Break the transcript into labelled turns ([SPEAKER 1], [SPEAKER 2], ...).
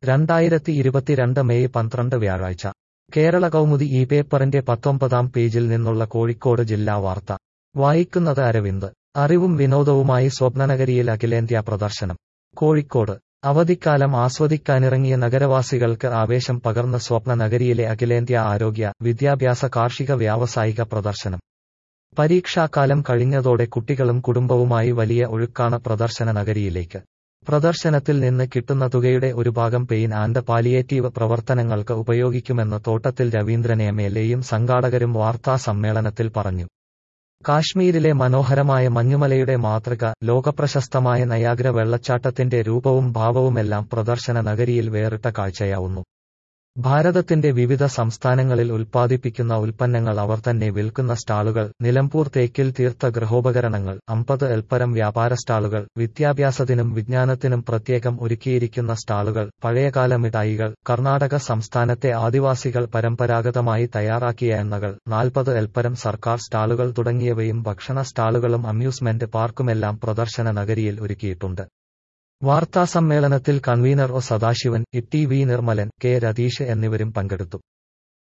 [SPEAKER 1] രണ്ടായിരത്തി ഇരുപത്തിരണ്ട് മെയ് പന്ത്രണ്ട് വ്യാഴാഴ്ച കേരള കൗമുദി ഈ പേപ്പറിന്റെ പത്തൊമ്പതാം പേജിൽ നിന്നുള്ള കോഴിക്കോട് ജില്ലാ വാർത്ത വായിക്കുന്നത് അരവിന്ദ് അറിവും വിനോദവുമായി സ്വപ്നനഗരിയിൽ അഖിലേന്ത്യാ പ്രദർശനം കോഴിക്കോട് അവധിക്കാലം ആസ്വദിക്കാനിറങ്ങിയ നഗരവാസികൾക്ക് ആവേശം പകർന്ന സ്വപ്ന നഗരിയിലെ അഖിലേന്ത്യാ ആരോഗ്യ വിദ്യാഭ്യാസ കാർഷിക വ്യാവസായിക പ്രദർശനം പരീക്ഷാക്കാലം കഴിഞ്ഞതോടെ കുട്ടികളും കുടുംബവുമായി വലിയ ഒഴുക്കാണ് പ്രദർശന നഗരിയിലേക്ക് പ്രദർശനത്തിൽ നിന്ന് കിട്ടുന്ന തുകയുടെ ഒരു ഭാഗം പെയിൻ ആൻഡ് പാലിയേറ്റീവ് പ്രവർത്തനങ്ങൾക്ക് ഉപയോഗിക്കുമെന്ന് തോട്ടത്തിൽ രവീന്ദ്രൻ എം എൽ എയും സംഘാടകരും വാർത്താ സമ്മേളനത്തിൽ പറഞ്ഞു കാശ്മീരിലെ മനോഹരമായ മഞ്ഞുമലയുടെ മാതൃക ലോകപ്രശസ്തമായ നയാഗ്ര വെള്ളച്ചാട്ടത്തിന്റെ രൂപവും ഭാവവുമെല്ലാം പ്രദർശന നഗരിയിൽ വേറിട്ട കാഴ്ചയാവുന്നു ഭാരതത്തിന്റെ വിവിധ സംസ്ഥാനങ്ങളിൽ ഉൽപ്പാദിപ്പിക്കുന്ന ഉൽപ്പന്നങ്ങൾ അവർ തന്നെ വിൽക്കുന്ന സ്റ്റാളുകൾ നിലമ്പൂർ തേക്കിൽ തീർത്ത ഗൃഹോപകരണങ്ങൾ അമ്പത് എൽപ്പരം വ്യാപാര സ്റ്റാളുകൾ വിദ്യാഭ്യാസത്തിനും വിജ്ഞാനത്തിനും പ്രത്യേകം ഒരുക്കിയിരിക്കുന്ന സ്റ്റാളുകൾ പഴയകാല മിഠായികൾ കർണാടക സംസ്ഥാനത്തെ ആദിവാസികൾ പരമ്പരാഗതമായി തയ്യാറാക്കിയ എണ്ണകൾ നാൽപ്പത് എൽപ്പരം സർക്കാർ സ്റ്റാളുകൾ തുടങ്ങിയവയും ഭക്ഷണ സ്റ്റാളുകളും അമ്യൂസ്മെന്റ് പാർക്കുമെല്ലാം പ്രദർശന നഗരിയിൽ ഒരുക്കിയിട്ടുണ്ട് വാർത്താസമ്മേളനത്തിൽ convener O Sadasivan T V Nirmalan K Ratheesh എന്നിവരും പങ്കെടുത്തു